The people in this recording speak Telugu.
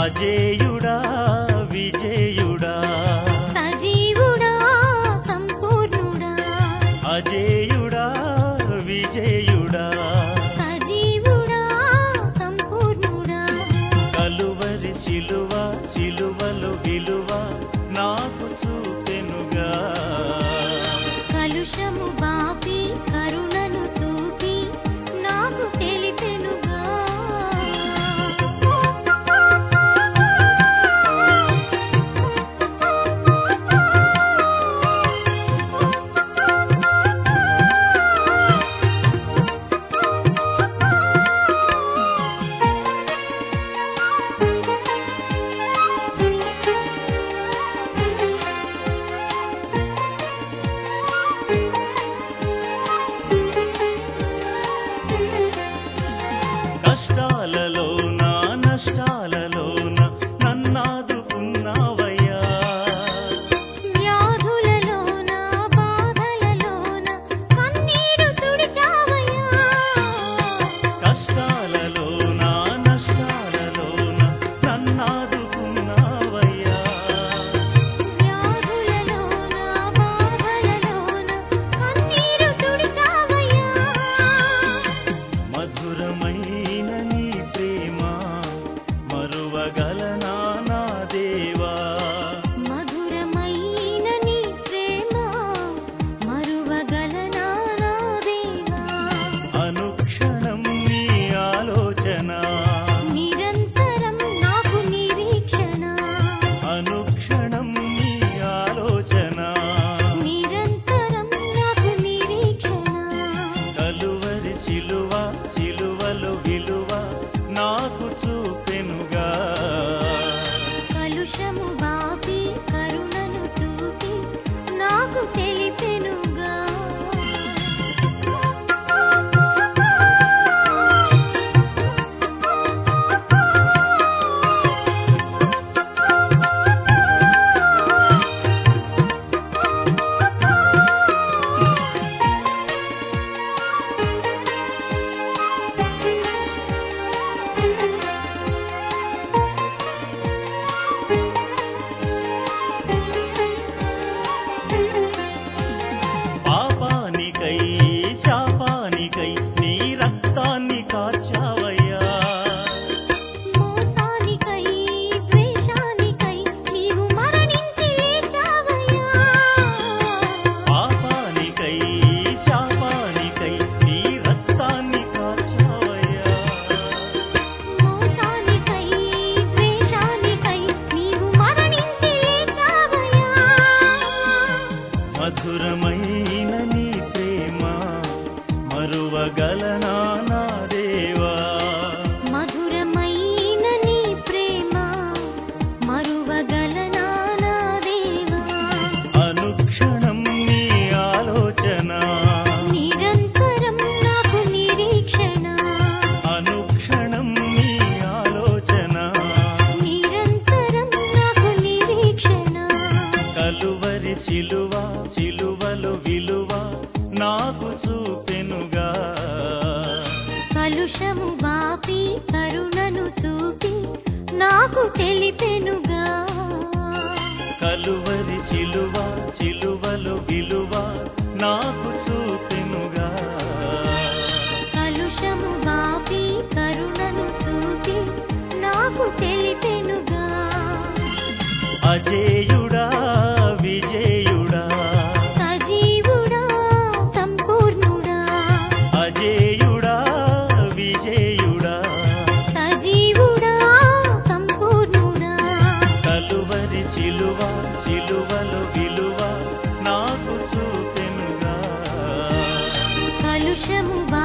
అజేయుడా విజేయుడా సజీవుడా సంపూర్ణుడా అజేయుడా విజేయుడా సజీవుడా సంపూర్ణుడా కలువరి శిలువ శిలువలు విలువ నాకు చూపెనుగా కలుషము బాపి కరుణను చూపి నాకు తెలిపెనుగా కష్టాలలోన నష్టాలలోన నన్నాదుకున్నావయ్యా వ్యాధులలోన బాధలలోన కన్నీరు తుడిచావయ్యా కష్టాలలోన నష్టాలలోన నన్నాదుకున్నావయ్యా వ్యాధులలోన బాధలలోన కన్నీరు తుడిచావయ్యా మధురమైన నీ ప్రేమ మరువగలనా నా దేవా మధురమైన నీ ప్రేమ మరువగలనా నా దేవా అనుక్షణం నీ ఆలోచన నిరంతరం నాకు నిరీక్షణ అనుక్షణం నీ ఆలోచన నిరంతరం నాకు నిరీక్షణ కలువరి శిలువ శిలువలు విలువ నాకు చూపెనుగా కలుషము బాపి కరుణను చూపి నాకు తెలిపెనుగా పాపానికై శాపానికై నీ రక్తాన్ని కార్చావయ్యా మోసానికై ద్వేషానికై నీవు మరణించి లేచావయ్యా పాపానికై శాపానికై నీ రక్తాన్ని కార్చావయ్యా మోసానికై ద్వేషానికై నీవు మరణించి లేచావయ్యా మధురమైన నీ ప్రేమ మరువగలనా నా దేవా మధురమైన నీ ప్రేమ మరువగలనా నా దేవా అనుక్షణం నీ ఆలోచన నిరంతరం నాకు నిరీక్షణ అనుక్షణం నీ ఆలోచన నిరంతరం నాకు నిరీక్షణ కలువరి శిలువ శిలువలు విలువ నాకు చూపెనుగా కలుషము బాపి కరుణను చూపి నాకు తెలిపెనుగా కలువరి శిలువ శిలువలు విలువ నాకు చూపెనుగా కలుషము బాపి కరుణను చూపి నాకు తెలిపెనుగా అజేయుడా విజేయుడా సజీవుడా సంపూర్ణుడా అజేయుడా విజేయుడా సజీవుడా సంపూర్ణుడా కలువరి శిలువ శిలువలు విలువ నాకు చూపెనుగా కలుషము